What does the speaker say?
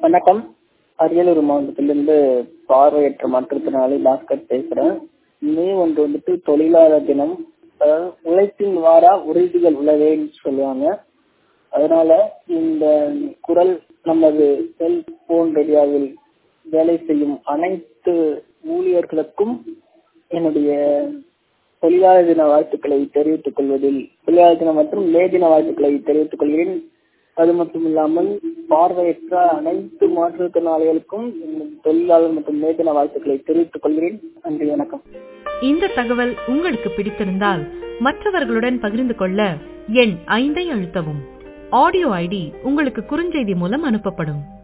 வணக்கம் அரியலூர் மாவட்டத்திலிருந்து பார்வையற்ற மாற்றுத்திறனாளி பாஸ்கர் பேசுறேன் மே ஒன்று வந்துட்டு தொழிலாளர் தினம் அதாவது உழைப்பின் வாரா உறுதிகள் உள்ளவேன்னு சொல்லுவாங்க அதனால இந்த குரல் நமது செல்போன் ரேடியோவில் வேலை செய்யும் அனைத்து ஊழியர்களுக்கும் என்னுடைய தொழிலாளர் தின வாழ்த்துக்களை தெரிவித்துக் கொள்வதில் தொழிலாளர் தினம் மற்றும் மே தின வாழ்த்துக்களை தெரிவித்துக் கொள்கிறேன் அது மட்டும் இல்லாமல் பார்வையற்ற அனைத்து மாற்றுத்திறனாளிகளுக்கும் தொழிலாளர் மற்றும் மே தின வாழ்த்துக்களை தெரிவித்துக் கொள்கிறேன் நன்றி வணக்கம் இந்த தகவல் உங்களுக்கு பிடித்திருந்தால் மற்றவர்களுடன் பகிர்ந்து கொள்ள எண் ஐந்தை அழுத்தவும் ஆடியோ ஐடி உங்களுக்கு குறுஞ்செய்தி மூலம் அனுப்பப்படும்